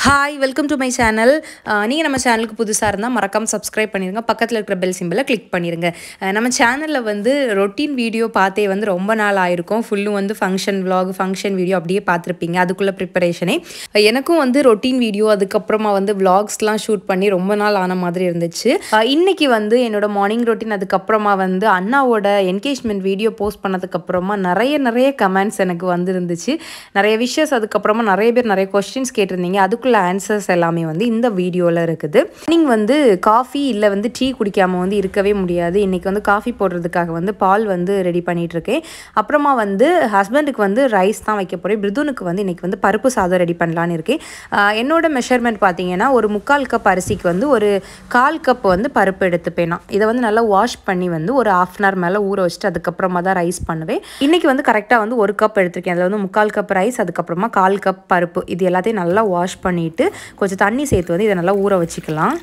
hi welcome to my channel நீங்கள் நம்ம சேனலுக்கு புதுசாக இருந்தால் மறக்காமல் சப்ஸ்கிரைப் பண்ணிடுங்க பக்கத்தில் இருக்கிற பெல் சிம்பிளை கிளிக் பண்ணிடுங்க அஹ் நம்ம சேனலில் வந்து ரொட்டீன் வீடியோ பார்த்தே வந்து ரொம்ப நாள் ஆயிருக்கும் ஃபுல்லும் வந்து ஃபங்க்ஷன் vlog ஃபங்க்ஷன் வீடியோ அப்படியே பார்த்துருப்பீங்க அதுக்குள்ளே ப்ரிப்பரேஷனே எனக்கும் வந்து ரொட்டீன் வீடியோ அதுக்கப்புறமா வந்து vlogsலாம் ஷூட் பண்ணி ரொம்ப நாள் ஆன மாதிரி இருந்துச்சு அஹ் இன்னைக்கு வந்து என்னோட மார்னிங் ரொட்டீன் அதுக்கப்புறமா வந்து அண்ணாவோட என்கேஜ்மெண்ட் வீடியோ போஸ்ட் பண்ணதுக்கப்புறமா நிறைய நிறைய கமெண்ட்ஸ் எனக்கு வந்து இருந்துச்சு நிறைய விஷயஸ் அதுக்கப்புறமா நிறைய பேர் நிறைய கொஸ்டின்ஸ் கேட்டிருந்தீங்க அதுக்குள்ள ஆன்சர்ஸ் எல்லாமே வந்து இந்த வீடியோவில் இருக்குது நீங்கள் வந்து காஃபி இல்லை வந்து டீ குடிக்காமல் வந்து இருக்கவே முடியாது இன்றைக்கி வந்து காஃபி போடுறதுக்காக வந்து பால் வந்து ரெடி பண்ணிட்டு இருக்கேன் அப்புறமா வந்து ஹஸ்பண்டுக்கு வந்து ரைஸ் தான் வைக்க போகிறேன் பிருதுனுக்கு வந்து இன்றைக்கி வந்து பருப்பு சாதம் ரெடி பண்ணலான்னு இருக்கேன் ஆஹ் என்னோட மெஷர்மெண்ட் பார்த்தீங்கன்னா ஒரு முக்கால் கப் அரிசிக்கு வந்து ஒரு கால் கப் வந்து பருப்பு எடுத்துப்பேன் நான் இதை வந்து நல்லா வாஷ் பண்ணி வந்து ஒரு ஆஃப் அன் ஹவர் மேலே ஊற வச்சுட்டு அதுக்கப்புறமா தான் ரைஸ் பண்ணுவேன் இன்றைக்கி வந்து கரெக்டாக வந்து ஒரு கப் எடுத்திருக்கேன் அதில் வந்து முக்கால் கப் ரைஸ் அதுக்கப்புறமா கால் கப் பருப்பு இது எல்லாத்தையும் நல்லா வாஷ் பண்ணிவிட்டு கொஞ்சம் தண்ணி சேர்த்து வந்து இதை நல்லா ஊற வச்சுக்கலாம்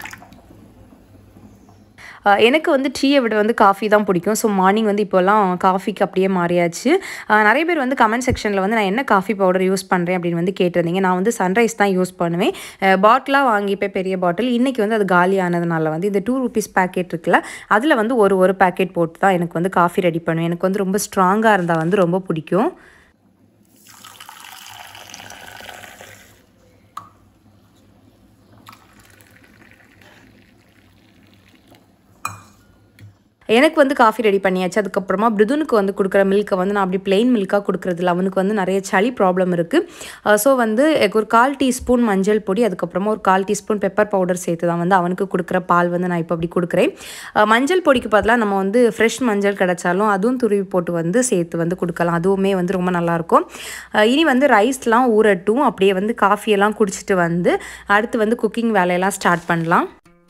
அஹ் எனக்கு வந்து டீயை விட வந்து காஃபி தான் பிடிக்கும் ஸோ மார்னிங் வந்து இப்போல்லாம் காஃபிக்கு அப்படியே மாறியாச்சு அஹ் நிறைய பேர் வந்து கமெண்ட் செக்ஷனில் வந்து நான் என்ன காஃபி பவுடர் யூஸ் பண்ணுறேன் அப்படின்னு வந்து கேட்டிருந்தீங்க நான் வந்து சன்ரைஸ் தான் யூஸ் பண்ணுவேன் பாட்டிலாக வாங்கிப்பேன் பெரிய பாட்டில் இன்றைக்கி வந்து அது காலி ஆனதுனால வந்து இந்த டூ ருபீஸ் பேக்கெட் இருக்குல்ல அதில் வந்து ஒரு ஒரு பேக்கெட் போட்டு தான் எனக்கு வந்து காஃபி ரெடி பண்ணுவேன் எனக்கு வந்து ரொம்ப ஸ்ட்ராங்காக இருந்தால் வந்து ரொம்ப பிடிக்கும் எனக்கு வந்து காஃபி ரெடி பண்ணியாச்சு அதுக்கப்புறமா பிருதுனுக்கு வந்து கொடுக்குற மில்க்கை வந்து நான் அப்படி பிளெயின் மில்காக கொடுக்குறதில்ல அவனுக்கு வந்து நிறைய சளி ப்ராப்ளம் இருக்குது ஸோ வந்து எனக்கு ஒரு கால் டீஸ்பூன் மஞ்சள் பொடி அதுக்கப்புறமா ஒரு கால் டீஸ்பூன் பெப்பர் பவுடர் சேர்த்து தான் வந்து அவனுக்கு கொடுக்குற பால் வந்து நான் இப்போ அப்படி கொடுக்குறேன் அஹ் மஞ்சள் பொடிக்கு பதிலாக நம்ம வந்து ஃப்ரெஷ் மஞ்சள் கிடைச்சாலும் அதுவும் துருவி போட்டு வந்து சேர்த்து வந்து கொடுக்கலாம் அதுவுமே வந்து ரொம்ப நல்லாயிருக்கும் அஹ் இனி வந்து ரைஸ்லாம் ஊறட்டும் அப்படியே வந்து காஃபியெல்லாம் குடிச்சிட்டு வந்து அடுத்து வந்து குக்கிங் வேலையெல்லாம் ஸ்டார்ட் பண்ணலாம்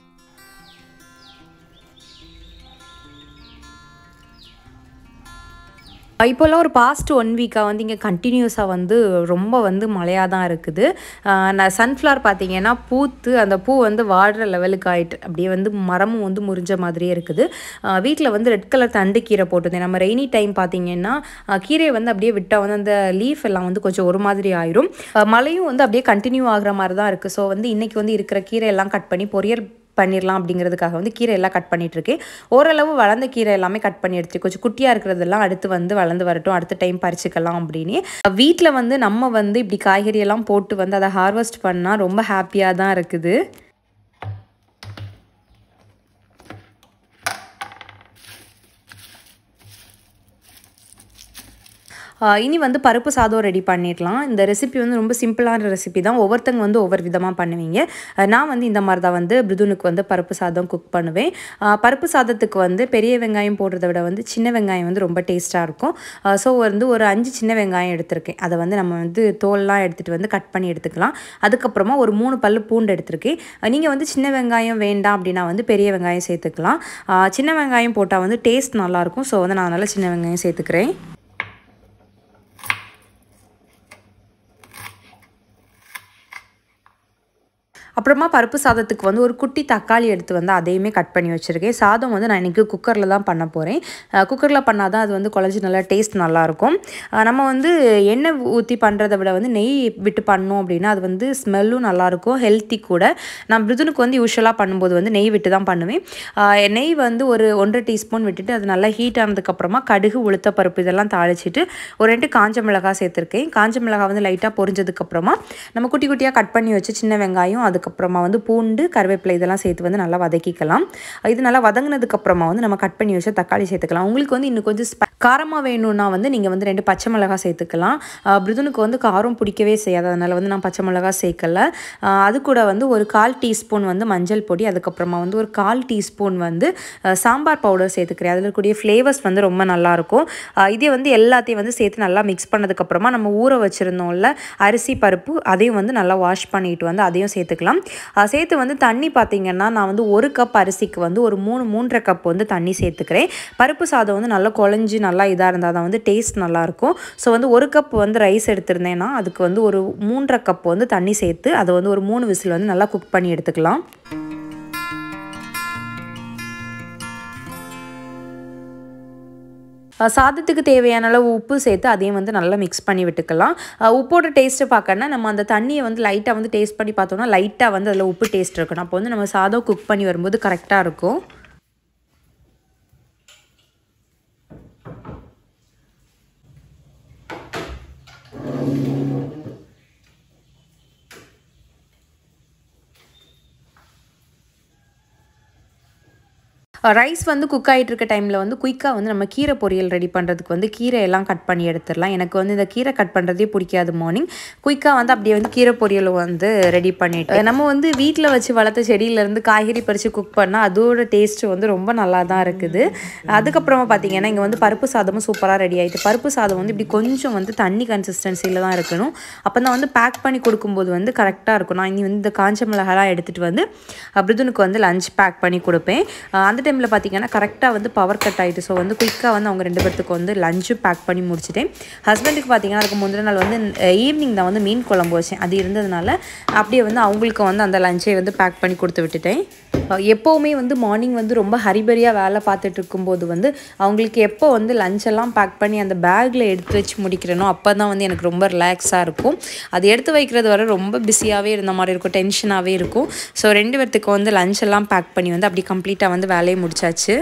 இப்போல்லாம் ஒரு பாஸ்ட் ஒன் வீக்காக வந்து இங்கே கண்டினியூஸாக வந்து ரொம்ப வந்து மழையாக தான் இருக்குது ஆஹ் நான் சன்ஃப்ளவர் பார்த்தீங்கன்னா பூத்து அந்த பூ வந்து வாடுற லெவலுக்கு ஆயிட்டு அப்படியே வந்து மரமும் வந்து முறிஞ்ச மாதிரியே இருக்குது வீட்டில் வந்து ரெட் கலர் தண்டு கீரை போட்டிருந்தேன் நம்ம ரெய்னி டைம் பார்த்தீங்கன்னா ஆஹ் கீரையை வந்து அப்படியே விட்டால் வந்து அந்த லீஃப் எல்லாம் வந்து கொஞ்சம் ஒரு மாதிரி ஆயிரும் ஆஹ் மழையும் வந்து அப்படியே கண்டினியூ ஆகுற மாதிரி தான் இருக்குது ஸோ வந்து இன்றைக்கி வந்து இருக்கிற கீரை எல்லாம் கட் பண்ணி பொரியல் பண்ணிடலாம் அப்படிங்கிறதுக்காக வந்து கீரை எல்லாம் கட் பண்ணிட்டு இருக்கேன் ஓரளவு வளர்ந்த கீரை எல்லாமே கட் பண்ணி எடுத்து கொஞ்சம் குட்டியாக இருக்கிறதெல்லாம் அடுத்து வந்து வளர்ந்து வரட்டும் அடுத்த டைம் பறிச்சுக்கலாம் அப்படின்னு வீட்டில் வந்து நம்ம வந்து இப்படி காய்கறி எல்லாம் போட்டு வந்து அதை ஹார்வெஸ்ட் பண்ணால் ரொம்ப ஹாப்பியாக தான் இருக்குது ஆஹ் இனி வந்து பருப்பு சாதம் ரெடி பண்ணிடலாம் இந்த ரெசிபி வந்து ரொம்ப சிம்பிளான ரெசிபி தான் ஒவ்வொருத்தங்க வந்து ஒவ்வொரு விதமாக பண்ணுவீங்க ஆஹ் நான் வந்து இந்த மாதிரி தான் வந்து பிருதுனுக்கு வந்து பருப்பு சாதம் குக் பண்ணுவேன் ஆஹ் பருப்பு சாதத்துக்கு வந்து பெரிய வெங்காயம் போடுறத விட வந்து சின்ன வெங்காயம் வந்து ரொம்ப டேஸ்ட்டாக இருக்கும் ஸோ வந்து ஒரு அஞ்சு சின்ன வெங்காயம் எடுத்திருக்கேன் அதை வந்து நம்ம வந்து தோல்லாம் எடுத்துகிட்டு வந்து கட் பண்ணி எடுத்துக்கலாம் அதுக்கப்புறமா ஒரு மூணு பல்லு பூண்டு எடுத்திருக்கேன் நீங்கள் வந்து சின்ன வெங்காயம் வேண்டாம் அப்படின்னா வந்து பெரிய வெங்காயம் சேர்த்துக்கலாம் ஆஹ் சின்ன வெங்காயம் போட்டால் வந்து டேஸ்ட் நல்லாயிருக்கும் ஸோ வந்து நான் அதனால் சின்ன வெங்காயம் சேர்த்துக்கிறேன் அப்புறமா பருப்பு சாதத்துக்கு வந்து ஒரு குட்டி தக்காளி எடுத்து வந்து அதையுமே கட் பண்ணி வச்சுருக்கேன் சாதம் வந்து நான் இன்றைக்கி குக்கரில் தான் பண்ண போகிறேன் குக்கரில் பண்ணால் தான் அது வந்து குழஞ்சி நல்லா டேஸ்ட் நல்லாயிருக்கும் அஹ் நம்ம வந்து எண்ணெய் ஊற்றி பண்ணுறதை விட வந்து நெய் விட்டு பண்ணோம் அப்படின்னா அது வந்து ஸ்மெல்லும் நல்லாயிருக்கும் ஹெல்த்தி கூட நான் பிருதுனுக்கு வந்து யூஸ்வலாக பண்ணும்போது வந்து நெய் விட்டு தான் பண்ணுவேன் அஹ் நெய் வந்து ஒரு ஒன்றரை டீஸ்பூன் விட்டுட்டு அது நல்லா ஹீட் ஆனதுக்கப்புறமா கடுகு உளுத்த பருப்பு இதெல்லாம் தாளிச்சிட்டு ஒரு ரெண்டு காஞ்ச மிளகாய் சேர்த்துருக்கேன் காஞ்ச மிளகாய் வந்து லைட்டாக பொரிஞ்சதுக்கப்புறமா நம்ம குட்டி குட்டியாக கட் பண்ணி வச்சு சின்ன வெங்காயம் அதுக்கப்புறமா வந்து பூண்டு கருவேப்பிலை இதெல்லாம் சேர்த்து வந்து நல்லா வதக்கிக்கலாம் இது நல்லா வதங்கினதுக்கப்புறமா வந்து நம்ம கட் பண்ணி வச்ச தக்காளி சேர்த்துக்கலாம் உங்களுக்கு வந்து இன்னும் கொஞ்சம் ஸ்ப- காரமாக வேணும்னா வந்து நீங்கள் வந்து ரெண்டு பச்சை மிளகாய் சேர்த்துக்கலாம் அஹ் பிருதுனுக்கு வந்து காரம் பிடிக்கவே செய்யாது அதனால் வந்து நான் பச்சை மிளகாய் சேர்க்கல அஹ் அது கூட வந்து ஒரு கால் டீஸ்பூன் வந்து மஞ்சள் பொடி அதுக்கப்புறமா வந்து ஒரு கால் டீஸ்பூன் வந்து அஹ் சாம்பார் பவுடர் சேர்த்துக்கிறேன் அதில் இருக்கக்கூடிய ஃப்ளேவர்ஸ் வந்து ரொம்ப நல்லாயிருக்கும் இதே வந்து எல்லாத்தையும் வந்து சேர்த்து நல்லா மிக்ஸ் பண்ணதுக்கப்புறமா நம்ம ஊற வச்சுருந்தோம்ல அரிசி பருப்பு அதையும் வந்து நல்லா வாஷ் பண்ணிட்டு வந்து அதையும் சேர்த்துக்கலாம் அஹ் சேர்த்து வந்து தண்ணி பார்த்தீங்கன்னா நான் வந்து ஒரு கப் அரிசிக்கு வந்து ஒரு மூணு மூன்றரை கப் வந்து தண்ணி சேர்த்துக்கிறேன் பருப்பு சாதம் வந்து நல்லா குழஞ்சி நல்லா இதாக இருந்தால் தான் வந்து டேஸ்ட் நல்லாயிருக்கும் ஸோ வந்து ஒரு கப் வந்து ரைஸ் எடுத்திருந்தேன்னா அதுக்கு வந்து ஒரு மூன்றரை கப் வந்து தண்ணி சேர்த்து அதை வந்து ஒரு மூணு விசில் வந்து நல்லா குக் பண்ணி எடுத்துக்கலாம் அஹ் சாதத்துக்கு தேவையான அளவு உப்பு சேர்த்து அதையும் வந்து நல்லா மிக்ஸ் பண்ணி விட்டுக்கலாம் அஹ் உப்போட டேஸ்ட்டு பார்க்கணுன்னா நம்ம அந்த தண்ணியை வந்து லைட்டாக வந்து டேஸ்ட் பண்ணி பார்த்தோம்னா லைட்டாக வந்து அதில் உப்பு டேஸ்ட் இருக்கணும் அப்போ வந்து நம்ம சாதம் குக் பண்ணி வரும்போது கரெக்டாக இருக்கும் ரைஸ் வந்து குக் ஆகிட்டு இருக்க டைமில் வந்து குயிக்காக வந்து நம்ம கீரை பொரியல் ரெடி பண்ணுறதுக்கு வந்து கீரை எல்லாம் கட் பண்ணி எடுத்துடலாம் எனக்கு வந்து இந்த கீரை கட் பண்ணுறதே பிடிக்காது மார்னிங் குயிக்காக வந்து அப்படியே வந்து கீரை பொரியல் வந்து ரெடி பண்ணிட்டு நம்ம வந்து வீட்டில் வச்சு வளர்த்த செடியிலேருந்து காய்கறி பறித்து குக் பண்ணால் அதோட டேஸ்ட்டு வந்து ரொம்ப நல்லா தான் இருக்குது அதுக்கப்புறமா பார்த்தீங்கன்னா இங்கே வந்து பருப்பு சாதமும் சூப்பராக ரெடி ஆகிட்டு பருப்பு சாதம் வந்து இப்படி கொஞ்சம் வந்து தண்ணி கன்சிஸ்டன்சியில் தான் இருக்கணும் அப்போ தான் வந்து பேக் பண்ணி கொடுக்கும்போது வந்து கரெக்டாக இருக்கும் நான் இனி வந்து இந்த காஞ்ச மிளகாலாம் எடுத்துகிட்டு வந்து பிருதுனுக்கு வந்து லஞ்ச் பேக் பண்ணி கொடுப்பேன் அஹ் அந்த டைமில் பார்த்தீங்கன்னா கரெக்டாக வந்து பவர் கட் ஆகிட்டு ஸோ வந்து குயிக்காக வந்து அவங்க ரெண்டு பேர்த்துக்கு வந்து லஞ்சும் பேக் பண்ணி முடிச்சிட்டேன் ஹஸ்பண்டுக்கு பார்த்தீங்கன்னா அதுக்கு முந்தின நாள் வந்து ஈவினிங் தான் வந்து மீன் குழம்பு வச்சேன் அது இருந்ததுனால அப்படியே வந்து அவங்களுக்கு வந்து அந்த லஞ்சை வந்து பேக் பண்ணி கொடுத்து விட்டுட்டேன் அஹ் எப்போவுமே வந்து மார்னிங் வந்து ரொம்ப ஹரிபரியாக வேலை பார்த்துட்டு இருக்கும்போது வந்து அவங்களுக்கு எப்போ வந்து லஞ்ச் எல்லாம் பேக் பண்ணி அந்த பேக்கில் எடுத்து வச்சு முடிக்கிறேனோ அப்போ தான் வந்து எனக்கு ரொம்ப ரிலாக்ஸாக இருக்கும் அது எடுத்து வைக்கிறது வரை ரொம்ப பிஸியாகவே இருந்த மாதிரி இருக்கும் டென்ஷனாகவே இருக்கும் ஸோ ரெண்டு பேர்த்துக்கு வந்து லஞ்ச் எல்லாம் பேக் பண்ணி வந்து அப்படி கம்ப்ளீட்டாக வந்து வேலையை முடிச்சாச்சு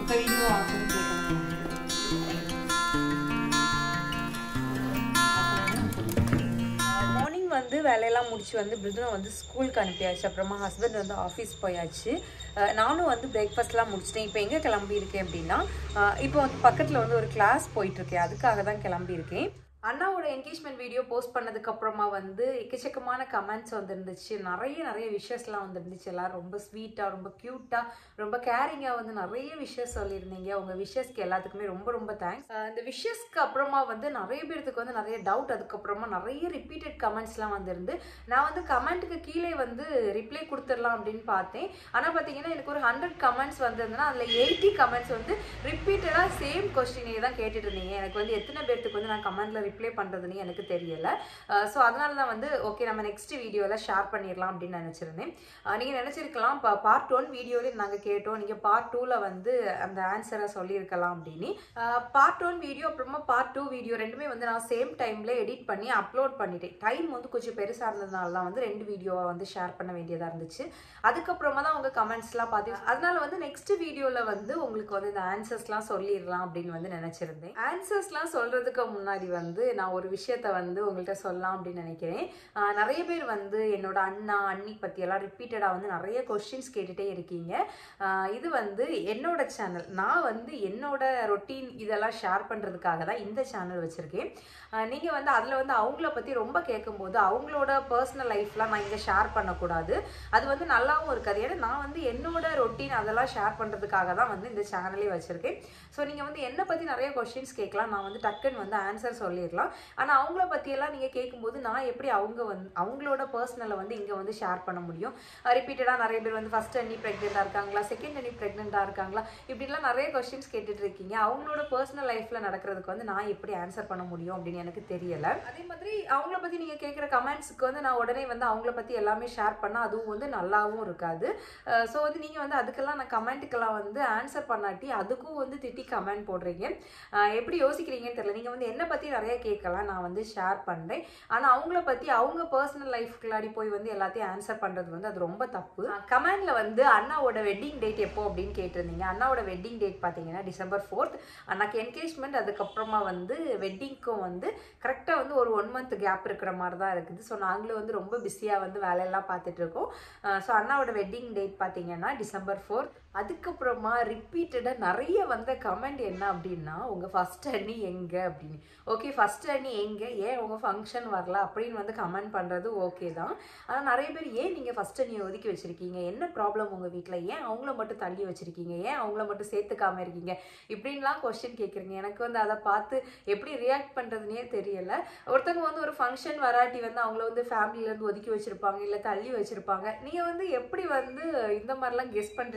மார்னிங் வந்து வேலையெல்லாம் முடிச்சு வந்து பிருதுனை வந்து ஸ்கூலுக்கு அனுப்பியாச்சு அப்புறமா ஹஸ்பண்ட் வந்து ஆஃபீஸ் போயாச்சு அஹ் நானும் வந்து பிரேக்ஃபாஸ்ட்லாம் முடிச்சிட்டேன் இப்போ எங்கே கிளம்பியிருக்கேன் அப்படின்னா அஹ் இப்போ வந்து பக்கத்தில் வந்து ஒரு கிளாஸ் போயிட்டுருக்கேன் அதுக்காக தான் கிளம்பியிருக்கேன் அண்ணாவோட என்கேஜ்மெண்ட் வீடியோ போஸ்ட் பண்ணதுக்கு அப்புறமா வந்து எக்கச்சக்கமான கமெண்ட்ஸ் வந்துருந்துச்சு நிறைய நிறைய விஷயஸ்லாம் வந்துருந்துச்சு எல்லாரும் ரொம்ப ஸ்வீட்டாக ரொம்ப க்யூட்டாக ரொம்ப கேரிங்காக வந்து நிறைய விஷயம் சொல்லியிருந்தீங்க உங்கள் விஷஸ்க்கு எல்லாத்துக்குமே ரொம்ப ரொம்ப தேங்க்ஸ் இந்த விஷஸ்க்கு அப்புறமா வந்து நிறைய பேர்த்துக்கு வந்து நிறைய டவுட் அதுக்கப்புறமா நிறைய ரிப்பீட்டட் கமெண்ட்ஸ்லாம் வந்திருந்து நான் வந்து கமெண்ட்டுக்கு கீழே வந்து ரிப்ளை கொடுத்துடலாம் அப்படின்னு பார்த்தேன் ஆனால் பார்த்தீங்கன்னா எனக்கு ஒரு ஹண்ட்ரட் கமெண்ட்ஸ் வந்திருந்ததுன்னா அதில் எயிட்டி கமெண்ட்ஸ் வந்து ரிப்பீட்டடாக சேம் கொஸ்டினே தான் கேட்டுட்டு இருந்தீங்க எனக்கு வந்து எத்தனை பேர்த்துக்கு வந்து நான் கமெண்ட்டில் ரிப்ளை பண்ணுறதுன்னு எனக்கு தெரியல ஸோ அதனால தான் வந்து ஓகே நம்ம நெக்ஸ்ட் வீடியோவில் ஷேர் பண்ணிடலாம் அப்படின்னு நினச்சிருந்தேன் நீங்கள் நினச்சிருக்கலாம் இப்போ பார்ட் ஒன் வீடியோவில் நாங்கள் கேட்டோம் நீங்கள் பார்ட் டூவில் வந்து அந்த ஆன்சரை சொல்லியிருக்கலாம் அப்படின்னு பார்ட் ஒன் வீடியோ அப்புறமா பார்ட் டூ வீடியோ ரெண்டுமே வந்து நான் சேம் டைமில் எடிட் பண்ணி அப்லோட் பண்ணிட்டேன் டைம் வந்து கொஞ்சம் பெருசாக இருந்ததுனால தான் வந்து ரெண்டு வீடியோவை வந்து ஷேர் பண்ண வேண்டியதாக இருந்துச்சு அதுக்கப்புறமா தான் உங்கள் கமெண்ட்ஸ்லாம் பார்த்து அதனால வந்து நெக்ஸ்ட் வீடியோவில் வந்து உங்களுக்கு வந்து இந்த ஆன்சர்ஸ்லாம் சொல்லிடலாம் அப்படின்னு வந்து நினச்சிருந்தேன் ஆன்சர்ஸ்லாம் சொல்கிறதுக்கு முன்னாடி வந்து நான் ஒரு விஷயத்த வந்து உங்கள்கிட்ட சொல்லலாம் அப்படின்னு நினைக்கிறேன் ஆஹ் நிறைய பேர் வந்து என்னோட அண்ணா அண்ணி பற்றியெல்லாம் ரிப்பீட்டடாக வந்து நிறைய கொஸ்டின்ஸ் கேட்டுகிட்டே இருக்கீங்க ஆஹ் இது வந்து என்னோட சேனல் நான் வந்து என்னோட ரொட்டீன் இதெல்லாம் ஷேர் பண்ணுறதுக்காக தான் இந்த சேனல் வச்சுருக்கேன் நீங்கள் வந்து அதில் வந்து அவங்கள பற்றி ரொம்ப கேட்கும்போது அவங்களோட பர்சனல் லைஃப்லாம் நான் இங்கே ஷேர் பண்ணக்கூடாது அது வந்து நல்லாவும் இருக்காது ஏன்னா நான் வந்து என்னோட ரொட்டீன் அதெல்லாம் ஷேர் பண்ணுறதுக்காக தான் வந்து இந்த சேனலே வச்சுருக்கேன் ஸோ நீங்கள் வந்து என்னை பற்றி நிறைய கொஸ்டின்ஸ் கேட்கலாம் நான் வந்து டக்குன்னு வந்து ஆன்சர் சொல்லிடலாம் ஆனால் அவங்கள பற்றியெல்லாம் நீங்கள் கேட்கும்போது நான் எப்படி அவங்க வந்து அவங்களோட பர்சனலை வந்து இங்கே வந்து ஷேர் பண்ண முடியும் ரிப்பீட்டடாக நிறைய பேர் வந்து ஃபஸ்ட் அன்னி ப்ரெக்னெண்ட்டாக இருக்காங்களா செகண்ட் அன்னி ப்ரெக்னெண்ட்டாக இருக்காங்களா இப்படிலாம் நிறைய கொஸ்டின்ஸ் கேட்டுட்டு இருக்கீங்க அவங்களோட பர்சனல் லைஃப்பில் நடக்கிறதுக்கு வந்து நான் எப்படி ஆன்சர் பண்ண முடியும் அப்படின்னு எனக்கு தெரியல அதே மாதிரி அவங்கள பற்றி நீங்கள் கேட்குற கமெண்ட்ஸ்க்கு வந்து நான் உடனே வந்து அவங்கள பற்றி எல்லாமே ஷேர் பண்ணால் அதுவும் வந்து நல்லாவும் இருக்காது ஸோ வந்து நீங்கள் வந்து அதுக்கெல்லாம் நான் கமெண்ட்டுக்கெல்லாம் வந்து ஆன்சர் பண்ணாட்டி அதுக்கும் வந்து திட்டி கமெண்ட் போடுறீங்க அஹ் எப்படி யோசிக்கிறீங்கன்னு தெரியல நீங்கள் வந்து என்னை பற்றி நிறைய கேட்கலாம் நான் வந்து ஷேர் பண்ணுறேன் ஆனால் அவங்கள பற்றி அவங்க பர்சனல் லைஃப்குள்ளாடி போய் வந்து எல்லாத்தையும் ஆன்சர் பண்ணுறது வந்து அது ரொம்ப தப்பு கமெண்டில் வந்து அண்ணாவோட வெட்டிங் டேட் எப்போ அப்படின்னு கேட்டிருந்தீங்க அண்ணாவோட வெட்டிங் டேட் பார்த்தீங்கன்னா டிசம்பர் ஃபோர்த் அண்ணாக்கு என்கேஜ்மெண்ட் அதுக்கப்புறமா வந்து வெட்டிங்க்கும் வந்து கரெக்டாக வந்து ஒரு ஒன் மந்த் கேப் இருக்கிற மாதிரி தான் இருக்குது ஸோ நாங்களும் வந்து ரொம்ப பிஸியாக வந்து வேலையெல்லாம் பார்த்துட்டு இருக்கோம் ஸோ அண்ணாவோட வெட்டிங் டேட் பார்த்தீங்கன்னா டிசம்பர் ஃபோர்த் அதுக்கப்புறமா ரிப்பீட்டடாக நிறைய வந்த கமெண்ட் என்ன அப்படின்னா உங்கள் ஃபஸ்ட் அண்ணி எங்கே அப்படின்னு ஓகே ஃபஸ்ட் அண்ணி எங்கே ஏன் உங்கள் ஃபங்க்ஷன் வரல அப்படின்னு வந்து கமெண்ட் பண்ணுறது ஓகே தான் ஆனால் நிறைய பேர் ஏன் நீங்கள் ஃபஸ்ட் அண்ணியை ஒதுக்கி வச்சுருக்கீங்க என்ன ப்ராப்ளம் உங்கள் வீட்டில் ஏன் அவங்கள மட்டும் தள்ளி வச்சுருக்கீங்க ஏன் அவங்கள மட்டும் சேர்த்துக்காம இருக்கீங்க இப்படின்லாம் கொஸ்டின் கேட்குறீங்க எனக்கு வந்து அதை பார்த்து எப்படி ரியாக்ட் பண்ணுறதுனே தெரியல ஒருத்தவங்க வந்து ஒரு ஃபங்க்ஷன் வராட்டி வந்து அவங்கள வந்து ஃபேமிலியிலேருந்து ஒதுக்கி வச்சுருப்பாங்க இல்லை தள்ளி வச்சுருப்பாங்க நீங்கள் வந்து எப்படி வந்து இந்த மாதிரிலாம் கெஸ் பண்ணுறீங்க அப்படின்னு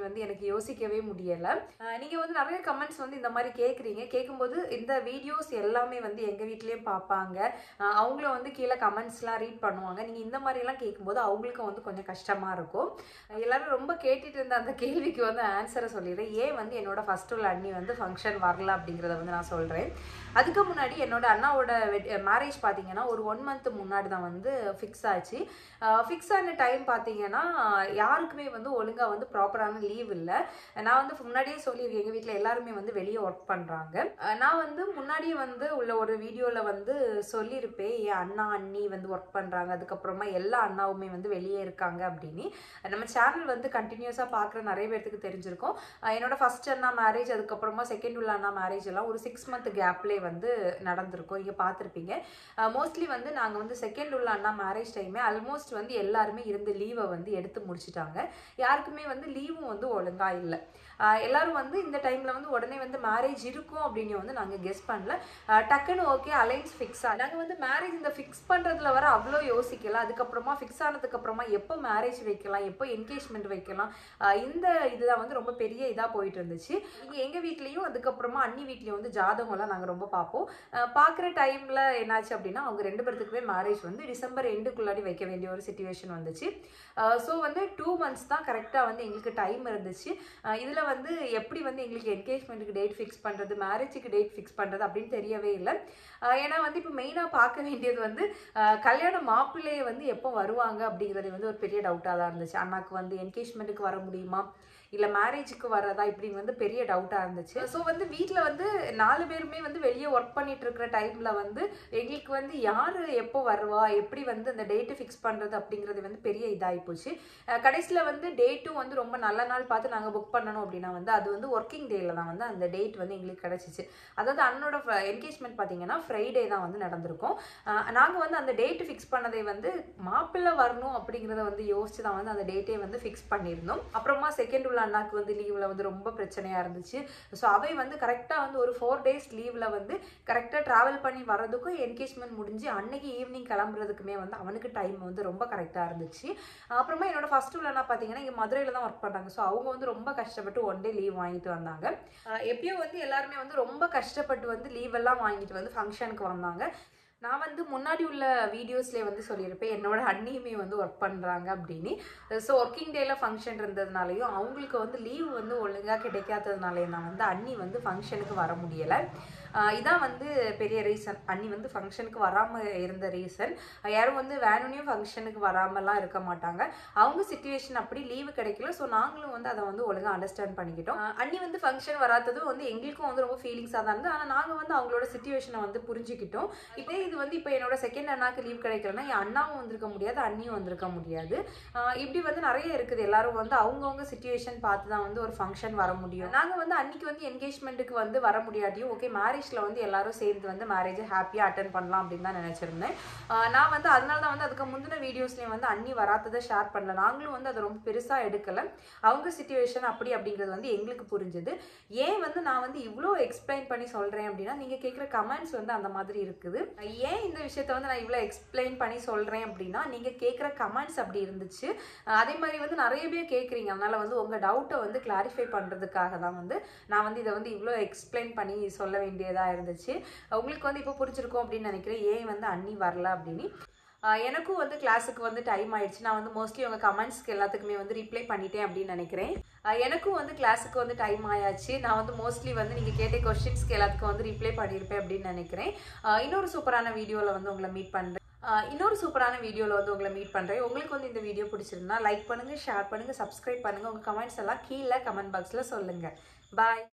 வந்து எனக்கு யோசிக்கவே முடியலை நீங்கள் வந்து நிறைய கமெண்ட்ஸ் வந்து இந்த மாதிரி கேட்குறீங்க கேட்கும்போது இந்த வீடியோஸ் எல்லாமே வந்து எங்கள் வீட்லேயும் பார்ப்பாங்க அஹ் அவங்களும் வந்து கீழே கமெண்ட்ஸ்லாம் ரீட் பண்ணுவாங்க நீங்கள் இந்த மாதிரிலாம் கேட்கும்போது அவங்களுக்கும் வந்து கொஞ்சம் கஷ்டமாக இருக்கும் எல்லாரும் ரொம்ப கேட்டுட்டு இருந்த அந்த கேள்விக்கு வந்து ஆன்சரை சொல்லிடுறேன் ஏன் வந்து என்னோட ஃபர்ஸ்ட் உள்ள அண்ணி வந்து ஃபங்க்ஷன் வரல அப்படிங்கிறத வந்து நான் சொல்கிறேன் அதுக்கு முன்னாடி என்னோட அண்ணாவோட மேரேஜ் பார்த்தீங்கன்னா ஒரு ஒன் மந்த் முன்னாடி தான் வந்து ஃபிக்ஸ் ஆச்சு ஃபிக்ஸ் ஆன டைம் பார்த்தீங்கன்னா யாருக்குமே வந்து ஒழுங்காக வந்து ப்ராப்பரான லீவ் இல்லை நான் வந்து முன்னாடியே சொல்லியிருக்கேன் எங்கள் வீட்டில் எல்லாருமே வந்து வெளியே ஒர்க் பண்ணுறாங்க நான் வந்து முன்னாடியே வந்து உள்ள ஒரு வீடியோவில் வந்து சொல்லியிருப்பேன் என் அண்ணா அண்ணி வந்து ஒர்க் பண்ணுறாங்க அதுக்கப்புறமா எல்லா அண்ணாவுமே வந்து வெளியே இருக்காங்க அப்படின்னு நம்ம சேனல் வந்து கண்டினியூஸாக பார்க்குற நிறைய பேர்த்துக்கு தெரிஞ்சிருக்கும் அஹ் என்னோட ஃபர்ஸ்ட் அண்ணா மேரேஜ் அதுக்கப்புறமா செகண்ட் உள்ள அண்ணா மேரேஜ் எல்லாம் ஒரு சிக்ஸ் மந்த் கேப்லேயே வந்து நடந்திருக்கும் நீங்கள் பார்த்துருப்பீங்க மோஸ்ட்லி வந்து நாங்கள் வந்து செகண்ட் உள்ள அண்ணா மேரேஜ் டைமே ஆல்மோஸ்ட் வந்து எல்லாருமே இருந்து லீவை வந்து எடுத்து முடிச்சிட்டாங்க யாருக்குமே வந்து லீவும் வந்து ஒழுங்காக இல்லை ஆஹ் எல்லாரும் வந்து இந்த டைமில் வந்து உடனே வந்து மேரேஜ் இருக்கும் அப்படின்னு வந்து நாங்கள் கெஸ் பண்ணல ஆஹ் டக்குன்னு ஓகே அலைன்ஸ் ஃபிக்ஸ் ஆ நாங்கள் வந்து மேரேஜ் இந்த ஃபிக்ஸ் பண்ணுறதுல வர அவ்வளோ யோசிக்கல அதுக்கப்புறமா ஃபிக்ஸ் ஆனதுக்கப்புறமா எப்போ மேரேஜ் வைக்கலாம் எப்போ என்கேஜ்மெண்ட் வைக்கலாம் ஆஹ் இந்த இதுதான் வந்து ரொம்ப பெரிய இதாக போயிட்டு இருந்துச்சு இங்கே எங்கள் வீட்லேயும் அதுக்கப்புறமா அண்ணி வீட்லேயும் வந்து ஜாதகம்லாம் நாங்கள் ரொம்ப பார்ப்போம் பார்க்குற டைமில் என்னாச்சு அப்படின்னா அவங்க ரெண்டு பேர்த்துக்குமே மேரேஜ் வந்து டிசம்பர் எண்டுக்குள்ளாடி வைக்க வேண்டிய ஒரு சுச்சுவேஷன் வந்துச்சு ஸோ வந்து டூ மந்த்ஸ் தான் கரெக்டாக வந்து எங்களுக்கு டைம் இருந்துச்சு இதில் வந்து எப்படி வந்து எங்களுக்கு என்கேஜ்மெண்ட்டுக்கு டேட் ஃபிக்ஸ் பண்ணுறது மேரேஜுக்கு டேட் ஃபிக்ஸ் பண்ணுறது அப்படின்னு தெரியவே இல்லை ஆஹ் ஏன்னா வந்து இப்போ மெயினாக பார்க்க வேண்டியது வந்து ஆஹ் கல்யாண மாப்பிள்ளையை வந்து எப்போ வருவாங்க அப்படிங்கிறது வந்து ஒரு பெரிய டவுட்டாக தான் இருந்துச்சு அண்ணாக்கு வந்து என்கேஜ்மெண்ட்டுக்கு வர முடியுமா இல்லை மேரேஜுக்கு வரதா இப்படின்னு வந்து பெரிய டவுட்டாக இருந்துச்சு ஸோ வந்து வீட்டில் வந்து நாலு பேருமே வந்து வெளியே ஒர்க் பண்ணிட்டு இருக்கிற டைமில் வந்து எங்களுக்கு வந்து யார் எப்போ வருவா எப்படி வந்து அந்த டேட்டு ஃபிக்ஸ் பண்ணுறது அப்படிங்கிறது வந்து பெரிய இதாகி போச்சு கடைசியில் வந்து டேட்டும் வந்து ரொம்ப நல்ல நாள் பார்த்து நாங்கள் புக் பண்ணணும் அப்படின்னா வந்து அது வந்து ஒர்க்கிங் டேயில் தான் வந்து அந்த டேட் வந்து எங்களுக்கு கிடச்சிச்சு அதாவது அண்ணனோட என்கேஜ்மெண்ட் பார்த்தீங்கன்னா ஃப்ரைடே தான் வந்து நடந்திருக்கும் நாங்கள் வந்து அந்த டேட்டு ஃபிக்ஸ் பண்ணதை வந்து மாப்பிள்ளை வரணும் அப்படிங்கிறத வந்து யோசிச்சு தான் வந்து அந்த டேட்டே வந்து ஃபிக்ஸ் பண்ணியிருந்தோம் அப்புறமா செகண்ட் உள்ள அண்ணாக்கு வந்து லீவில் வந்து ரொம்ப பிரச்சனையாக இருந்துச்சு ஸோ அவை வந்து கரெக்டாக வந்து ஒரு ஃபோர் டேஸ் லீவில் வந்து கரெக்டாக ட்ராவல் பண்ணி வர்றதுக்கும் என்கேஜ்மெண்ட் முடிஞ்சு அன்னைக்கு ஈவினிங் கிளம்புறதுக்குமே வந்து அவனுக்கு டைம் வந்து ரொம்ப கரெக்டாக இருந்துச்சு அப்புறமா என்னோட ஃபர்ஸ்ட் உள்ள அண்ணா பார்த்தீங்கன்னா இங்கே மதுரையில் தான் ஒர்க் பண்ணுறாங்க ஸோ அவங்க வந்து ரொம்ப கஷ்டப்பட்டு ஒன் டே லீவ் வாங்கிட்டு வந்தாங்க அஹ் எப்பயும் வந்து எல்லாருமே வந்து ரொம்ப கஷ்டப்பட்டு வந்து லீவ் எல்லாம் வாங்கிட்டு வந்து ஃபங்க்ஷனுக்கு வந்தாங்க நான் வந்து முன்னாடி உள்ள வீடியோஸ்லேயே வந்து சொல்லியிருப்பேன் என்னோட அண்ணியுமே வந்து ஒர்க் பண்ணுறாங்க அப்படின்னு ஸோ ஒர்க்கிங் டேயில் ஃபங்க்ஷன் இருந்ததுனாலையும் அவங்களுக்கு வந்து லீவ் வந்து ஒழுங்காக கிடைக்காததுனாலையும் நான் வந்து அண்ணி வந்து ஃபங்க்ஷனுக்கு வர முடியலை இதான் வந்து பெரிய ரீசன் அண்ணி வந்து ஃபங்க்ஷனுக்கு வராமல் இருந்த ரீசன் யாரும் வந்து வேணும்னையும் ஃபங்க்ஷனுக்கு வராமலாம் இருக்க மாட்டாங்க அவங்க சுச்சுவேஷன் அப்படி லீவு கிடைக்கல ஸோ நாங்களும் வந்து அதை வந்து ஒழுங்காக அண்டர்ஸ்டாண்ட் பண்ணிக்கிட்டோம் அஹ் அண்ணி வந்து ஃபங்க்ஷன் வராததும் வந்து எங்களுக்கும் வந்து ரொம்ப ஃபீலிங்ஸாக தான் இருந்தது ஆனால் நாங்கள் வந்து அவங்களோட சுச்சுவேஷனை வந்து புரிஞ்சுக்கிட்டோம் இதே இது வந்து இப்போ என்னோட செகண்ட் அண்ணாக்கு லீவ் கிடைக்கலன்னா என் அண்ணாவும் வந்திருக்க முடியாது அண்ணியும் வந்திருக்க முடியாது ஆஹ் இப்படி வந்து நிறைய இருக்குது எல்லாரும் வந்து அவங்கவுங்க சுச்சுவேஷன் பார்த்து தான் வந்து ஒரு ஃபங்க்ஷன் வர முடியும் நாங்கள் வந்து அன்னைக்கு வந்து என்கேஜ்மெண்ட்டுக்கு வந்து வர முடியாட்டியும் ஓகே மேரேஜில் வந்து எல்லாரும் சேர்ந்து வந்து மேரேஜை ஹாப்பியாக அட்டன் பண்ணலாம் அப்படின்னு தான் நினச்சிருந்தேன் ஆஹ் நான் வந்து அதனால தான் வந்து அதுக்கு முந்தின வீடியோஸ்லேயும் வந்து அண்ணி வராததை ஷேர் பண்ணல நாங்களும் வந்து அதை ரொம்ப பெருசாக எடுக்கலை அவங்க சுச்சுவேஷன் அப்படி அப்படிங்கிறது வந்து எங்களுக்கு புரிஞ்சுது ஏன் வந்து நான் வந்து இவ்வளோ எக்ஸ்பிளைன் பண்ணி சொல்கிறேன் அப்படின்னா நீங்கள் கேட்குற கமெண்ட்ஸ் வந்து அந்த மாதிரி இருக்குது ஏன் இந்த விஷயத்த வந்து நான் இவ்வளோ எக்ஸ்பிளைன் பண்ணி சொல்கிறேன் அப்படின்னா நீங்கள் கேட்குற கமெண்ட்ஸ் அப்படி இருந்துச்சு அஹ் அதே மாதிரி வந்து நிறைய பேர் கேட்குறீங்க அதனால் வந்து உங்கள் டவுட்டை வந்து கிளாரிஃபை பண்ணுறதுக்காக தான் வந்து நான் வந்து இதை வந்து இவ்வளோ எக்ஸ்பிளைன் பண்ணி சொல்ல வேண்டியதாக இருந்துச்சு உங்களுக்கு வந்து இப்போ புரிஞ்சிருக்கும் அப்படின்னு நினைக்கிறேன் ஏன் வந்து அண்ணி வரல அப்படின்னு ஆஹ் எனக்கும் வந்து கிளாஸுக்கு வந்து டைம் ஆயிடுச்சு நான் வந்து மோஸ்ட்லி உங்கள் கமெண்ட்ஸ்க்கு எல்லாத்துக்குமே வந்து ரிப்ளை பண்ணிட்டேன் அப்படின்னு நினைக்கிறேன் ஆஹ் எனக்கும் வந்து கிளாஸுக்கு வந்து டைம் ஆயாச்சு நான் வந்து மோஸ்ட்லி வந்து நீங்கள் கேட்ட கொஸ்டின்ஸ்க்கு எல்லாத்துக்கும் வந்து ரிப்ளை பண்ணியிருப்பேன் அப்படின்னு நினைக்கிறேன் ஆஹ் இன்னொரு சூப்பரான வீடியோவில் வந்து உங்களை மீட் பண்ணுறேன் இன்னொரு சூப்பரான வீடியோவில் வந்து உங்களை மீட் பண்ணுறேன் உங்களுக்கு வந்து இந்த வீடியோ பிடிச்சிருந்தா லைக் பண்ணுங்கள் ஷேர் பண்ணுங்கள் சப்ஸ்கிரைப் பண்ணுங்கள் உங்கள் கமெண்ட்ஸ் எல்லாம் கீழே கமெண்ட் பாக்ஸில் சொல்லுங்கள் பாய்